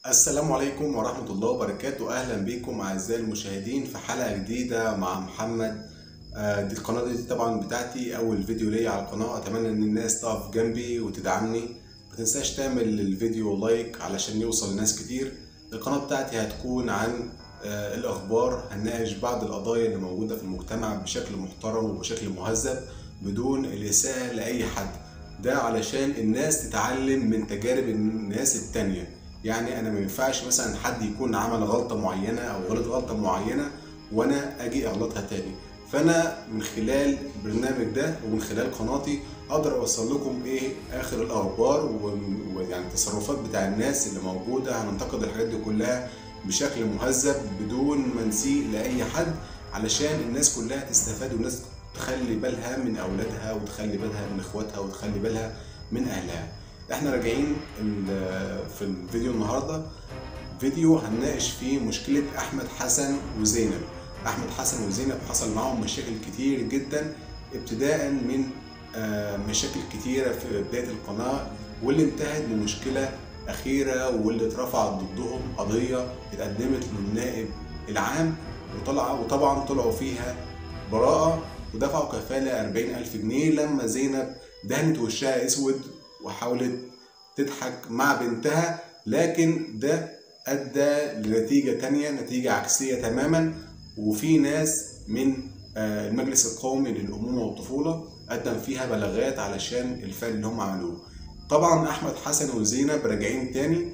السلام عليكم ورحمة الله وبركاته أهلا بكم أعزائي المشاهدين في حلقة جديدة مع محمد آه، دي القناة دي طبعا بتاعتي أول فيديو ليا على القناة أتمنى إن الناس تقف جنبي وتدعمني متنساش تعمل الفيديو لايك علشان يوصل لناس كتير القناة بتاعتي هتكون عن آه، الأخبار هنناقش بعض القضايا اللي موجودة في المجتمع بشكل محترم وبشكل مهذب بدون الإساءة لأي حد ده علشان الناس تتعلم من تجارب الناس التانية يعني انا ما ينفعش مثلا حد يكون عمل غلطه معينه او غلط غلطه معينه وانا اجي اغلطها تاني فانا من خلال البرنامج ده ومن خلال قناتي اقدر اوصل لكم ايه اخر الاخبار و- ويعني التصرفات بتاع الناس اللي موجوده هننتقد الحاجات دي كلها بشكل مهذب بدون ما نسيء لاي حد علشان الناس كلها تستفاد والناس تخلي بالها من اولادها وتخلي بالها من اخواتها وتخلي بالها من اهلها احنا راجعين ال- في الفيديو النهارده فيديو هنناقش فيه مشكلة أحمد حسن وزينب أحمد حسن وزينب حصل معاهم مشاكل كتير جدا ابتداء من آه، مشاكل كتيرة في بداية القناة واللي انتهت بمشكلة أخيرة واللي اترفعت ضدهم قضية اتقدمت للنائب العام وطلع وطبعا طلعوا فيها براءة ودفعوا كفالة 40 ألف جنيه لما زينب دهنت وشها أسود وحاولت تضحك مع بنتها لكن ده أدى لنتيجة تانية نتيجة عكسية تماما وفي ناس من آه، المجلس القومي للأمومة والطفولة قدم فيها بلاغات علشان الفعل اللي هم عملوه طبعا أحمد حسن وزينب راجعين تاني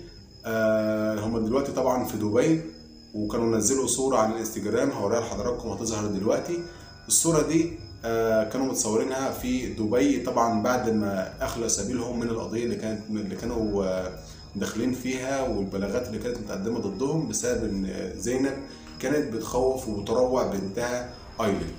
آه، هم دلوقتي طبعا في دبي وكانوا نزلوا صورة على الانستجرام هوريها لحضراتكم هتظهر دلوقتي الصورة دي آه، كانوا متصورينها في دبي طبعا بعد ما أخلى سبيلهم من القضية اللي كانت اللي كانوا آه، داخلين فيها والبلاغات اللي كانت متقدمة ضدهم بسبب إن زينب كانت بتخوف وبتروع بنتها أيلين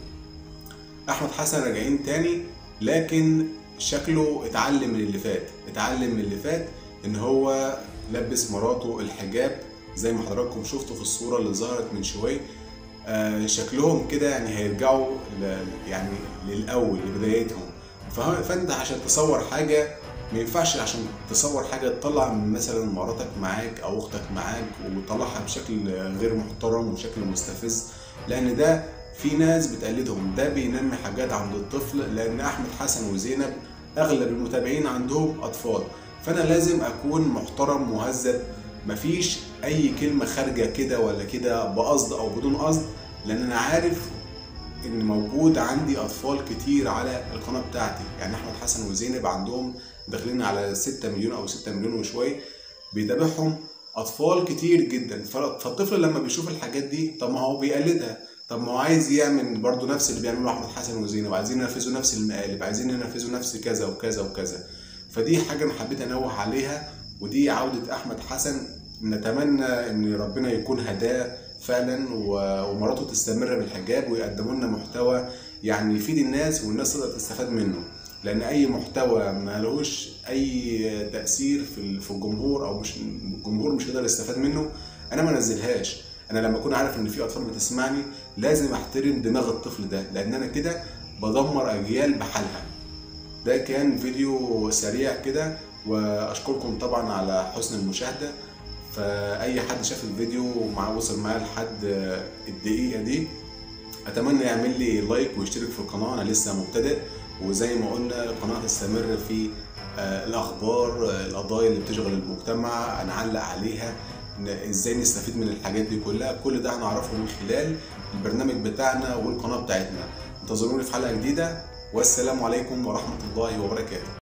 أحمد حسن راجعين تاني لكن شكله اتعلم من اللي فات اتعلم من اللي فات إن هو لبس مراته الحجاب زي ما حضراتكم شفتوا في الصورة اللي ظهرت من شوية آه، شكلهم كده يعني هيرجعوا ل- يعني للأول لبدايتهم فه- فأنت عشان تصور حاجة ما ينفعش عشان تصور حاجة تطلع من مثلا مراتك معاك أو أختك معاك وتطلعها بشكل غير محترم وشكل مستفز لأن ده في ناس بتقلدهم ده بينمي حاجات عند الطفل لأن أحمد حسن وزينب أغلب المتابعين عندهم أطفال فأنا لازم أكون محترم مهذب مفيش أي كلمة خارجة كده ولا كده بقصد أو بدون قصد لأن أنا عارف ان موجود عندي اطفال كتير على القناه بتاعتي يعني احمد حسن وزينب عندهم داخلين على 6 مليون او 6 مليون وشويه بيتابعهم اطفال كتير جدا ف- فالطفل لما بيشوف الحاجات دي طب ما هو بيقلدها طب ما هو عايز يعمل برضه نفس اللي بيعمله احمد حسن وزينب عايزين ينفذوا نفس المقالب عايزين ينفذوا نفس كذا وكذا وكذا فدي حاجه انا حبيت انوه عليها ودي عوده احمد حسن نتمنى ان ربنا يكون هداه فعلا و- ومراته تستمر بالحجاب ويقدموا لنا محتوى يعني يفيد الناس والناس تقدر تستفاد منه لان اي محتوى ما لهوش اي تاثير في ال- في الجمهور او مش الجمهور مش هيقدر يستفاد منه انا ما انزلهاش انا لما اكون عارف ان في اطفال بتسمعني لازم احترم دماغ الطفل ده لان انا كده بدمر اجيال بحالها ده كان فيديو سريع كده واشكركم طبعا على حسن المشاهده فاي حد شاف الفيديو ومع وصل معايا لحد الدقيقه دي اتمنى يعمل لي لايك ويشترك في القناه انا لسه مبتدئ وزي ما قلنا القناه تستمر في آه، الاخبار آه، القضايا اللي بتشغل المجتمع هنعلق عليها ن- ازاي نستفيد من الحاجات دي كلها كل ده هنعرفه من خلال البرنامج بتاعنا والقناه بتاعتنا انتظروني في حلقه جديده والسلام عليكم ورحمه الله وبركاته